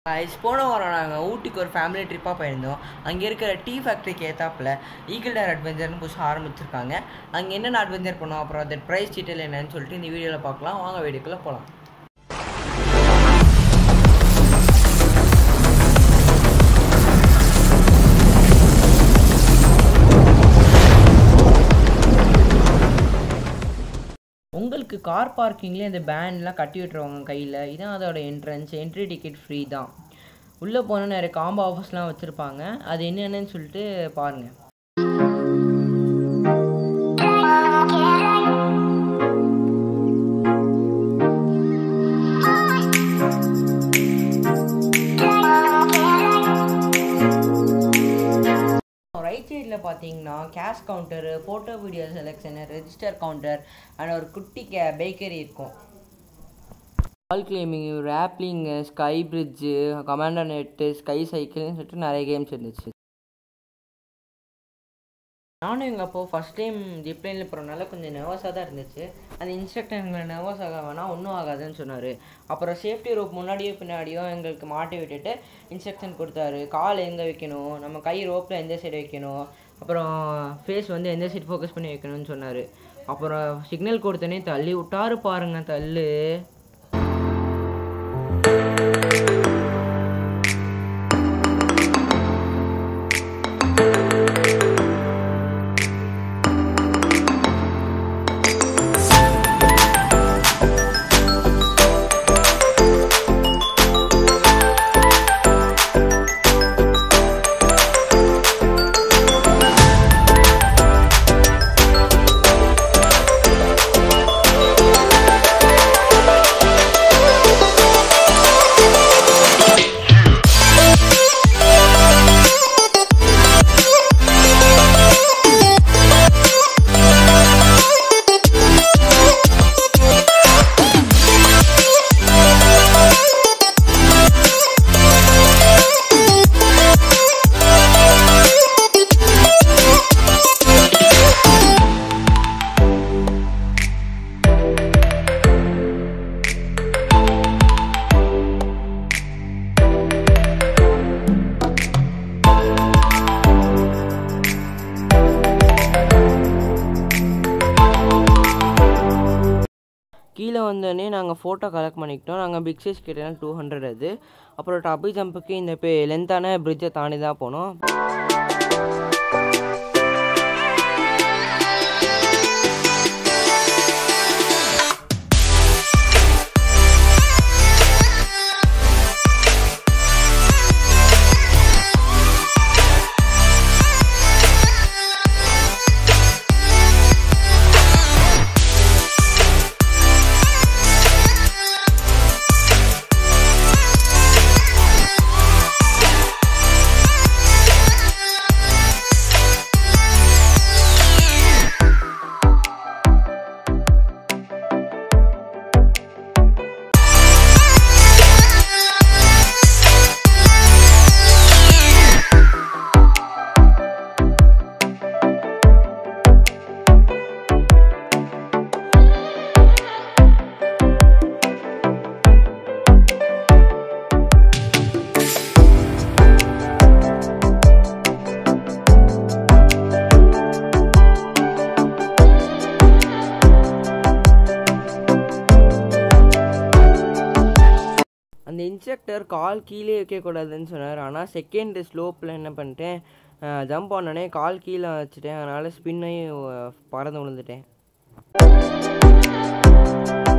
guys, போன வாரம் நாங்கள் ஊட்டிக்கு ஒரு ஃபேமிலி ட்ரிப்பாக போயிருந்தோம் அங்கே இருக்கிற டீ ஃபேக்ட்ரிக்கு ஏத்தாப்புல ஈகிள் டேர் அட்வென்ச்சர்னு புதுசாக ஆரம்பிச்சிருக்காங்க அங்கே என்னென்ன அட்வென்ச்சர் பண்ணோம் அப்புறம் அதோட ப்ரைஸ் டீட்டெயில் என்னன்னு சொல்லிட்டு இந்த வீடியோவில் பார்க்கலாம் வாங்க வீடியோக்குள்ளே போகலாம் உங்களுக்கு கார் பார்க்கிங்லேயே இந்த பேண்ட்லாம் கட்டி விட்டுருவாங்க கையில் இதான் அதோட என்ட்ரன்ஸ் என்ட்ரி டிக்கெட் ஃப்ரீ தான் உள்ளே போனால் நிறைய காம்போ ஆஃபர்ஸ்லாம் வச்சுருப்பாங்க அது என்னென்னு சொல்லிட்டு பாருங்கள் ரைட் சைடில் பார்த்தீங்கன்னா cash counter photo video selection register counter and ஒரு குட்டி கே பேக்கரி இருக்கும் wall climbing rappelling sky bridge commander net sky சைக்கிள்னு சொல்லிட்டு நிறைய கேம்ஸ் இருந்துச்சு நானும் எங்கள் அப்போ ஃபஸ்ட் டைம் ஜிப்லைனில் போகிறனால கொஞ்சம் நர்வஸாக தான் இருந்துச்சு அந்த இன்ஸ்ட்ரக்டர் எங்களை நர்வஸ் ஆக வேணாம் ஒன்றும் ஆகாதுன்னு சொன்னார் அப்புறம் சேஃப்டி ரோப் முன்னாடியோ பின்னாடியோ எங்களுக்கு மாட்டி விட்டுட்டு இன்ஸ்ட்ரக்ஷன் கொடுத்தாரு கால் எங்கே வைக்கணும் நம்ம கை ரோப்பில் எந்த சைடு வைக்கணும் அப்புறம் ஃபேஸ் வந்து எந்த சைடு ஃபோக்கஸ் பண்ணி வைக்கணும்னு சொன்னார் அப்புறம் சிக்னல் கொடுத்தோன்னே தள்ளி விட்டாரு பாருங்க தள்ளு கீழே வந்தோடனே நாங்கள் ஃபோட்டோ கலெக்ட் பண்ணிக்கிட்டோம் நாங்கள் பிக் சைஸ் கேட்டோம் டூ ஹண்ட்ரட் அது அப்புறம் டபுள் ஜம்புக்கு இந்த பே லென்த்தான பிரிட்ஜை தாண்டி தான் போனோம் அந்த இன்ஸ்ட்ரக்டர் கால் கீழே வைக்கக்கூடாதுன்னு சொன்னார் ஆனால் செகண்ட் ஸ்லோப்பில் என்ன பண்ணிட்டேன் ஜம்ப் ஆனோடனே கால் கீழே வச்சுட்டேன் அதனால் ஸ்பின்னையும் பறந்து விழுந்துட்டேன்